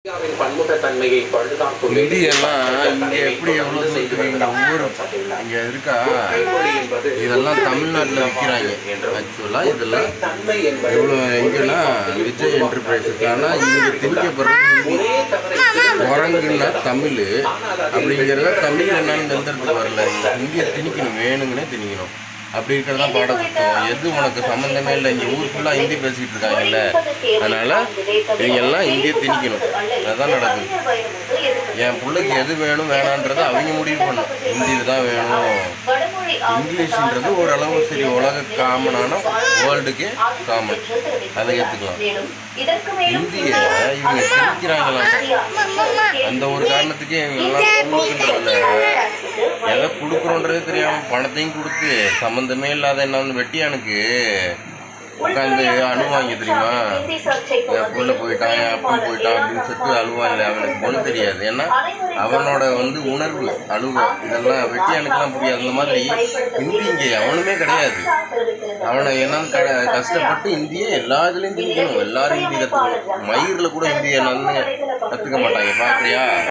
இந்தியாவின் பன்முகத்தன்மையை பழுதாக்கும் இந்தியெல்லாம் இங்கே எப்படி எவ்வளோ செய்துருக்கீங்க ஊர் இங்கே இருக்கா இதெல்லாம் தமிழ்நாட்டில் விற்கிறாங்க ஆக்சுவலாக இதெல்லாம் தன்மை என்பது இவ்வளோ எங்கெல்லாம் விஜய் என்டர்பிரைஸஸ் ஆனால் இங்கே திணிக்கப்படுறது ஹிந்தி குரங்குன்னா தமிழ் அப்படிங்கிறத தமிழ் என்னன்னு எழுதுறதுக்கு வரல இங்கே திணிக்கணும் வேணுங்கன்னே திணிக்கணும் அப்படி இருக்கிறதா பாட புத்தகம் எது உனக்கு சம்மந்தமே இல்லை இங்கே ஊர் ஃபுல்லாக ஹிந்தி பேசிக்கிட்டு இருக்காங்கல்ல அதனால இவங்க எல்லாம் இந்திய திணிக்கணும் அதுதான் நடக்குது என் பிள்ளைக்கு எது வேணும் வேணான்றதை அவங்க முடிவு பண்ணும் ஹிந்தி இதுதான் வேணும் இங்கிலீஷ்ன்றது ஓரளவு சரி உலக காமனான வேர்ல்டுக்கே காமன் அதை ஏற்றுக்கலாம் இந்திய இவங்க திணிக்கிறாங்களாம் அந்த ஒரு காரணத்துக்கே இவங்க எல்லாம் கொடுக்குன்றதில்ல எதை கொடுக்குறோன்றதே தெரியாம பணத்தையும் கொடுத்து சம்மந்தமே இல்லாத என்ன வந்து வெட்டியானுக்கு உட்காந்து அழுவாங்க தெரியுமா என் புள்ள போயிட்டான் என் அப்பன் போயிட்டான் அப்படின்னு சொல்லிட்டு அழுவாங்க அவனுக்கு ஒன்றும் தெரியாது ஏன்னா அவனோட வந்து உணர்வு அழுவ இதெல்லாம் வெட்டியானுக்கெல்லாம் புரியாது அந்த மாதிரி ஹிந்தி இங்கே அவனுமே கிடையாது அவனை என்னன்னு க கஷ்டப்பட்டு இந்தியை எல்லா இதுலேயும் திணிக்கணும் எல்லாரும் ஹிந்தி கற்றுக்கணும் மயிரில் கூட ஹிந்தி என்னன்னு கற்றுக்க மாட்டாங்க பார்க்குறியா